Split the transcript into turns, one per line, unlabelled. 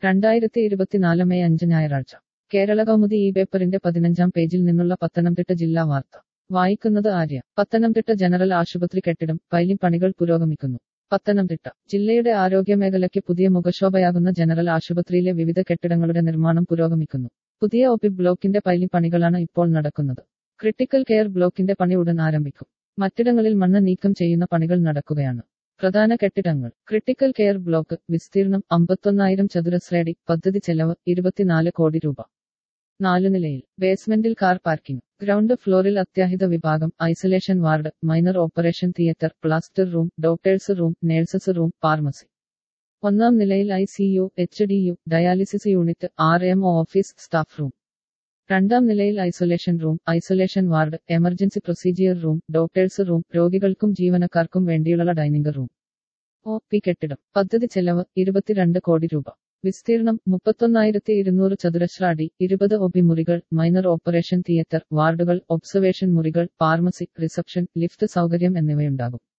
രണ്ടായിരത്തി ഇരുപത്തിനാല് മെയ് അഞ്ച് ഞായറാഴ്ച കേരള കൗമുദി ഈ പേപ്പറിന്റെ പതിനഞ്ചാം പേജിൽ നിന്നുള്ള പത്തനംതിട്ട ജില്ലാ വാർത്ത വായിക്കുന്നത് ആര്യ പത്തനംതിട്ട ജനറൽ ആശുപത്രി കെട്ടിടം പൈലിംഗ് പണികൾ പുരോഗമിക്കുന്നു പത്തനംതിട്ട ജില്ലയുടെ ആരോഗ്യമേഖലയ്ക്ക് പുതിയ മുഖശോഭയാകുന്ന ജനറൽ ആശുപത്രിയിലെ വിവിധ കെട്ടിടങ്ങളുടെ നിർമ്മാണം പുരോഗമിക്കുന്നു പുതിയ ഒ പി ബ്ലോക്കിന്റെ പൈലിംഗ് പണികളാണ് ഇപ്പോൾ നടക്കുന്നത് ക്രിട്ടിക്കൽ കെയർ ബ്ലോക്കിന്റെ പണി ഉടൻ ആരംഭിക്കും മറ്റിടങ്ങളിൽ മണ്ണ് നീക്കം ചെയ്യുന്ന പണികൾ നടക്കുകയാണ് പ്രധാന കെട്ടിടങ്ങൾ ക്രിട്ടിക്കൽ കെയർ ബ്ലോക്ക് വിസ്തീർണം അമ്പത്തൊന്നായിരം ചതുരശ്രയടി പദ്ധതി ചെലവ് ഇരുപത്തിനാല് കോടി രൂപ നാല് നിലയിൽ ബേസ്മെന്റിൽ കാർ പാർക്കിംഗ് ഗ്രൗണ്ട് ഫ്ലോറിൽ അത്യാഹിത വിഭാഗം isolation ward minor operation theatre plaster room doctors room nurses room pharmacy ഒന്നാം നിലയിൽ I C U H D U dialysis unit R M office staff room രണ്ടാം നിലയിൽ isolation room isolation ward emergency procedure room doctors room രോഗികൾക്കും ജീവനക്കാർക്കും വേണ്ടിയുള്ള dining room O P കെട്ടിടം പദ്ധതി ചെലവ് ഇരുപത്തിരണ്ട് കോടി രൂപ വിസ്തീർണം മുപ്പത്തൊന്നായിരത്തി ഇരുന്നൂറ് ചതുരശ്ര അടി ഇരുപത് ഒബി മുറികൾ മൈനർ ഓപ്പറേഷൻ തിയേറ്റർ വാർഡുകൾ ഒബ്സർവേഷൻ മുറികൾ ഫാർമസി റിസപ്ഷൻ ലിഫ്റ്റ് സൗകര്യം എന്നിവയുണ്ടാകും